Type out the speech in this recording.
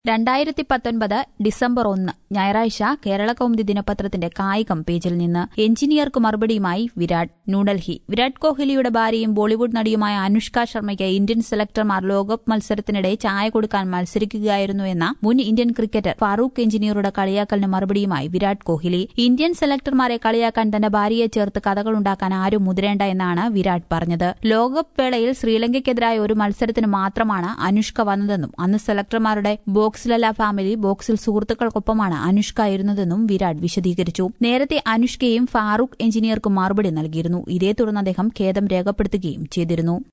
രണ്ടായിരത്തി പത്തൊൻപത് ഡിസംബർ ഒന്ന് ഞായറാഴ്ച കേരള കൗമുദി ദിനപത്രത്തിന്റെ കായികം പേജിൽ നിന്ന് എഞ്ചിനീയർക്ക് മറുപടിയുമായി വിരാട് ന്യൂഡൽഹി വിരാട് കോഹ്ലിയുടെ ഭാര്യയും ബോളിവുഡ് നടിയുമായ അനുഷ്ക ശർമ്മയ്ക്ക് ഇന്ത്യൻ സെലക്ടർമാർ ലോകകപ്പ് മത്സരത്തിനിടെ ചായ കൊടുക്കാൻ മത്സരിക്കുകയായിരുന്നു എന്ന മുൻ ഇന്ത്യൻ ക്രിക്കറ്റർ ഫാറൂഖ് എഞ്ചിനീയറുടെ കളിയാക്കലിന് മറുപടിയുമായി വിരാട് കോഹ്ലി ഇന്ത്യൻ സെലക്ടർമാരെ കളിയാക്കാൻ തന്റെ ഭാര്യയെ ചേർത്ത് കഥകളുണ്ടാക്കാൻ ആരും മുതിരേണ്ട എന്നാണ് വിരാട് പറഞ്ഞത് ലോകകപ്പ് വേളയിൽ ശ്രീലങ്കയ്ക്കെതിരായ ഒരു മത്സരത്തിന് മാത്രമാണ് അനുഷ്ക വന്നതെന്നും അന്ന് സെലക്ടർമാരുടെ ബോക്സിലല്ല ഫാമിലി ബോക്സിൽ സുഹൃത്തുക്കൾക്കൊപ്പമാണ് അനുഷ്ക ഇരുന്നതെന്നും വിരാട് വിശദീകരിച്ചു നേരത്തെ അനുഷ്കയും ഫാറൂഖ് എഞ്ചിനീയർക്കും മറുപടി നൽകിയിരുന്നു ഇതേ തുടർന്ന് അദ്ദേഹം ഖേദം രേഖപ്പെടുത്തുകയും ചെയ്തിരുന്നു